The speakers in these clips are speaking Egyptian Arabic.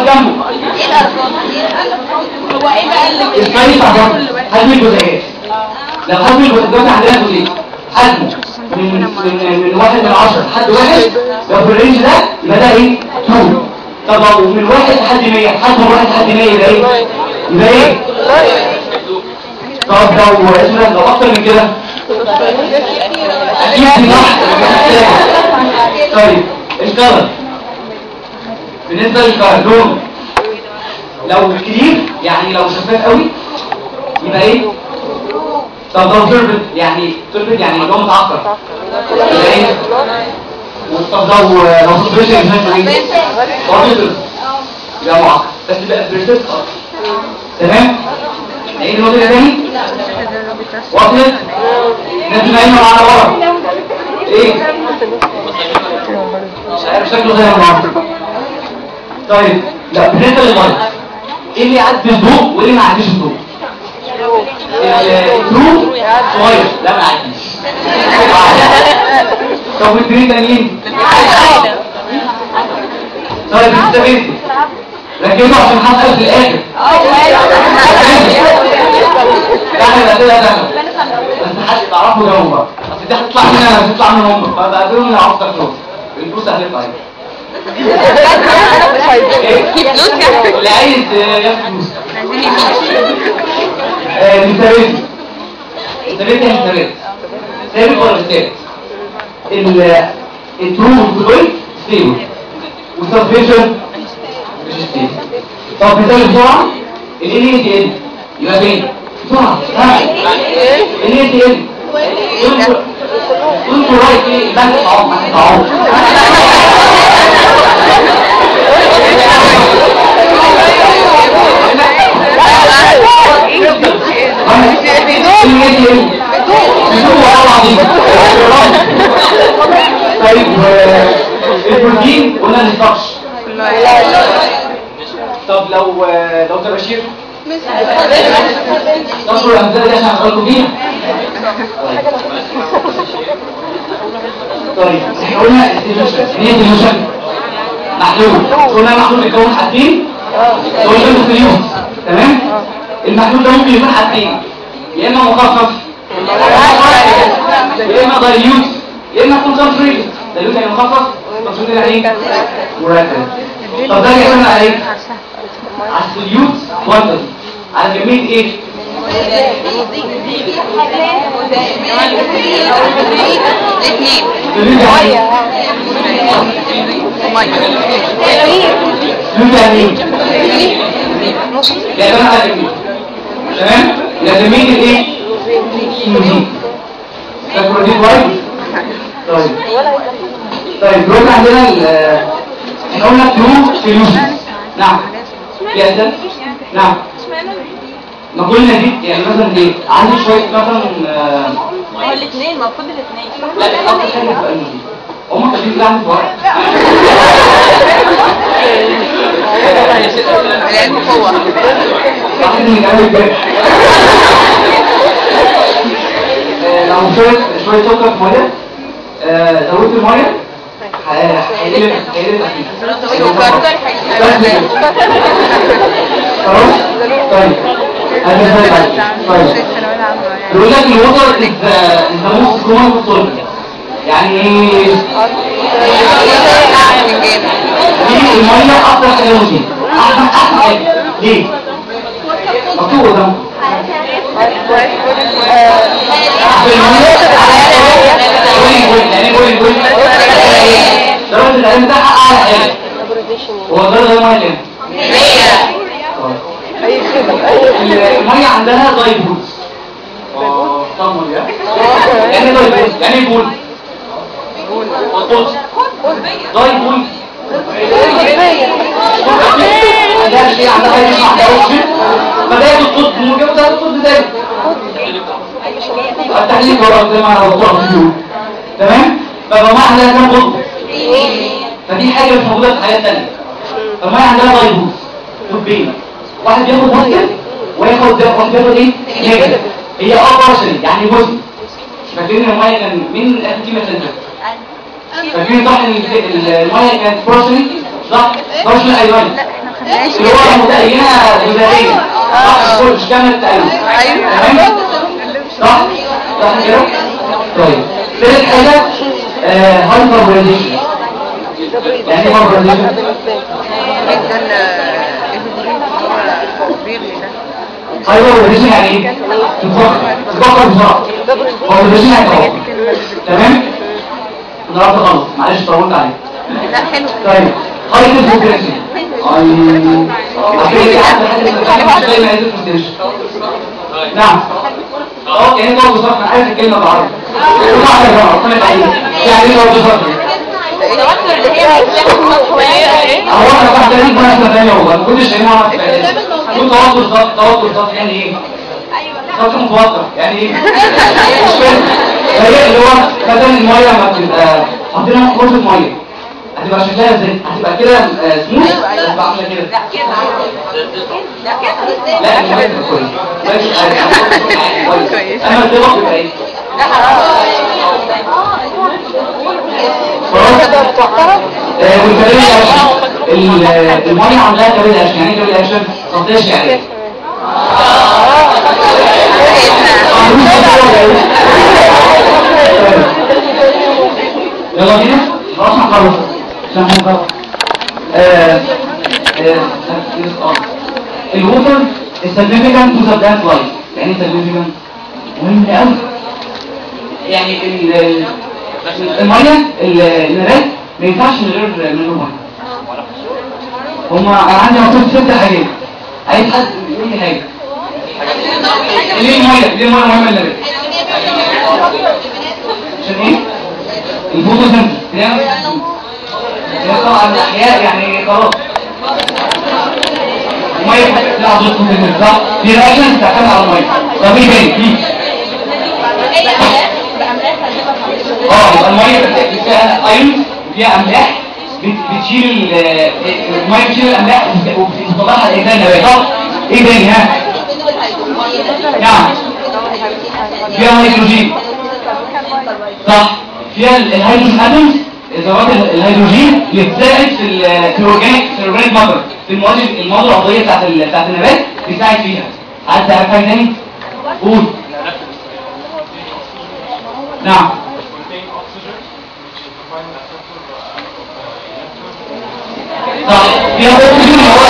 جنبه ايه الارقام هو ايه بقى اللي الفايل بتاع جنبه حجم الجزيئات لو حجم الجزيئات عندنا جزيء حجمه من من من واحد من عشرة لحد واحد لو في الرينج ده يبقى ده ايه؟ ترو طب لو من واحد لحد 100 حجم من واحد لحد 100 يبقى ايه؟ يبقى ايه؟ طب لو اسمه لو اكتر من كده اكيد دي صح طيب الكلر بالنسبه للكلر لون لو كتير يعني لو شفاف قوي يبقى ايه طب لو تربت يعني تربت يعني لون متعقر يبقى ايه طب لو لو سبريشن ايه برضه يبقى معقد بس يبقى بريسيست تمام نعيد النقطه دي تاني وصلت نزل عينه على ورا ايه مش عارف شكله زي النهارده طيب لا بالنسبه للميه ايه اللي يعدي الضوء وايه اللي ما يعديش الضوء الضوء صغير لا ما يعديش طب والترين تانيين طيب استفدت ركزوا عشان هسأل في الاخر يعني ده كده ده بس حد تعرفوا جاوب بقى اصل دي هتطلع منها هتطلع من هم فبقى دول اللي عرفت اخلص الفلوس هتطلع ايه في فلوس يعني اللي عايز ياخد فلوس آه، مثالين مثالين يعني مثالين ثابت ولا مش ثابت ال- الترو والفلويد ستيبل والسبفيشن مش ستيبل طب مثال بسرعه ال ان تي ال يبقى فين بسرعه ها ال ان تي ال انتوا رايك ايه ما تقعوا ما تقعوا طيب آه، البروتين قلنا نفقش طب لو آه، لو تباشير تنظر الامثله دي عشان اقول بيها طيب احنا قلنا استيميشن ايه استيميشن محلول قلنا محلول بيكون حاجتين قلنا في اليوم تمام المحلول ده ممكن يكون حاجتين يا اما مخفف يا اما دايليوت يا اما كونسنتريت دايليوت يعني مخفف كونسنتريت يعني ايه مركز طب ده يعتمد على ايه على السوليوت كوانتيتي على كميه ايه الاثنين السوليوت يعني ايه السوليوت يعني ايه يعتمد على كميه تمام يبقى كميه الايه السوليوت ده بروتين وايد طيب طيب دلوقتي عندنا ال احنا قلنا ترو سوليوشن نعم يا أسد نعم ما قلنا دي يعني مثلا ايه عندي شويه مثلا آه، هو الاثنين المفروض الاثنين لا لا اكتر حاجه في قلبي هم كاتبين كده عندي ورق العلم قوة واحد من قلبي الجرح آه، لو شويه شويه سكر في ميه آه، زودت الميه هيقلب هيقلب سكر خلاص طيب هذا زي بعد طيب يقول لك الوتر انت موست كومن في الطب يعني ايه دي الميه اكتر حاجه مهمه احسن احسن حاجه ليه مكتوب قدامكم احسن الميه يعني بولي بولي درجه العلم ده اعلى حاجه هو درجه الميه كام الميه عندها دايبولز اه طمر يا يعني دايبولز يعني بول قطز دايبول عندها شيء عندها اي شيء عندها اوكسجين فده القطب موجب ده القطب ده التحليل ورا زي ما انا بقول تمام فالميه عندها كام قطب فدي حاجه مش موجوده في حاجات ثانيه فالميه عندها دايبولز قطبين واحد بياخد بوزيتيف وياخد ده واحد بياخد ايه نيجاتيف هي اه بارشلي يعني جزء فاكرين الميه كان مين الانتيمه سنتر فاكرين صح ان ال- ال- الميه كانت بارشلي صح بارشلي ايوان اللي هو متأينة جزائية صح كل مش كامل التأيين تمام صح صح كده طيب ثالث حاجة هايبربوليزيشن يعني ايه هايبربوليزيشن هايبربوليزيشن يعني ايه تفكر تفكر بسرعة هايبربوليزيشن يعني توقف تمام النهارده خلص معلش طولت عليك لا حلو طيب هاي ديفرنسي نعم اه يعني هو بالظبط انا عارف الكلمه بالعربي واحده بقى ربنا يعينك يعني هو بالظبط التوتر اللي هي بتاخد ايه هو انا واحده دي بقى سنه ثانيه والله ما كنتش شايفها وانا في اعدادي كنت توتر ضغط توتر ضغط يعني ايه ضغط متوتر يعني ايه مش فاهم هي اللي هو بدل الميه لما تبقى حاطينها في كرسي ميه هتبقى شكلها ازاي هتبقى كده سموث هتبقى عامله كده لا كده لا كده لا مش عارف كويس كويس كويس اما الضغط يبقى ايه خلاص آه، والكباري الاكشن ال- الميه عندها كباري اكشن يعني ايه كباري اكشن تغطيه شعريه يلا بينا خلاص هنخلص عشان هنخلص آه، آه، آه. الووتر is significant to the plant life يعني ايه significant مهم قوي يعني ال- ال- الميه ال- النبات ما ينفعش من غير من غير ميه هما انا عندي مكتوب ست حاجات عايز حد يقول لي حاجه ليه الميه ليه الميه مهمه للنبات عشان ايه الفوتوسينثيسيس ليه هي طبعا الاحياء يعني خلاص الميه لا حضرتك ممكن صح في رياكشن تعتمد على الميه طب ايه تاني في اه يبقى الميه بت- فيها ايون فيها املاح بت- بتشيل ال- الميه بتشيل الاملاح وبت- وبتطلعها الانسان النبات صح ايه تاني ها نعم فيها هيدروجين صح فيها ال- الهيدروجين اتومز ذرات ال- الهيدروجين اللي بتساعد في ال- في الاورجانيك في الاورجانيك ماتر في المواد المواد العضويه بتاعت ال- بتاعت النبات بتساعد فيها عايز تعرف حاجه تاني قول نعم صح فيها اكسجين هو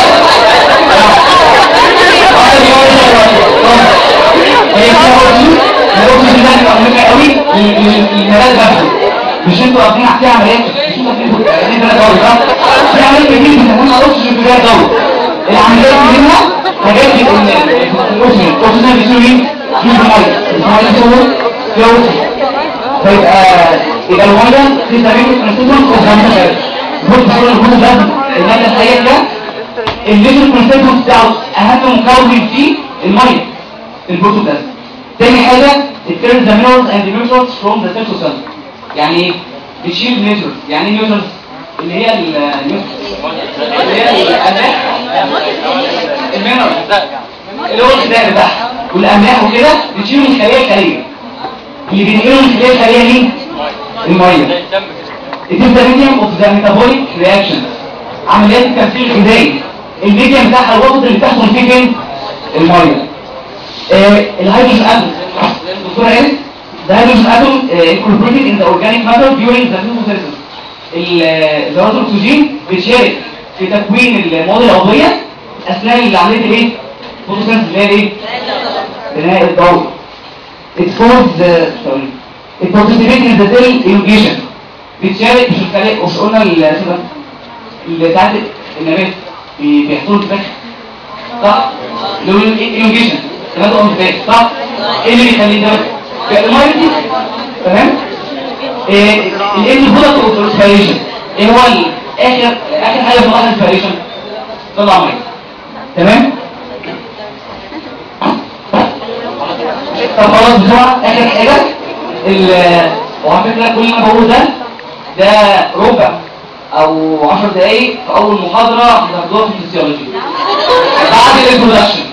هي فيها اكسجين الاكسجين ده بيبقى مهم قوي للنبات نفسه مش انتوا قاصدين في عمليات مش انتوا قاصدين في دوري صح؟ في عمليات كتير بنسميها اكسجين في دوري العمليات دي منها حاجات دي الاكسجين الاكسجين بيصير مين؟ بيصير ميه الميه بيصير فيها اكسجين فيبقى يبقى الميه في سبيل الكونستيتوشن اوف ذا بص بصور الجزء ده المادة الحقيقية ده الليجن كونستيتوشن بتاعه أهم مكون فيه الميه البروتوبلازم تاني حاجة it carries the minerals and the nutrients from the cytosol يعني ايه؟ بتشيل نيوترز يعني ايه نيوترز؟ اللي هي ال اللي هي الأملاح المينرالز اللي هو الغذاء بتاعها والأملاح وكده بتشيل من الخلية الخلية اللي بينقلوا من الخلية الخلية مين؟ الميه It is the medium of the metabolic reaction عمليات التمثيل الغذائي الميديم بتاعها الوسط اللي بتحصل فيه فين؟ الميه آه الهيدروجين اتوم الدكتوره قالت the hydrogen atom uh, incorporated in the organic matter during the photosynthesis ال- ذرات الاكسجين بتشارك في تكوين المواد العضويه اثناء عمليه الايه؟ photosynthesis اللي هي الايه؟ بناء الضوء It forms the sorry It participates in the cell elongation بتشارك مش الخلايا مش قلنا ال- اللي ساعات النبات بي- بيحصلوا انتفاخ صح؟ اللي هو الالونجيشن تمام او انتفاخ صح؟ ايه اللي بيخليه ده؟ بيبقى الميه دي تمام؟ ايه الان برودكت اوف ريسبيريشن ايه هو ال- اخر اخر حاجه في الريسبيريشن طلع ميه تمام؟ طب خلاص بسرعه اخر حاجه ال- وعلى فكره كل اللي انا بقوله ده ده ربع او 10 دقايق في اول محاضره هتاخدوها في الفسيولوجي بعد الانترودكشن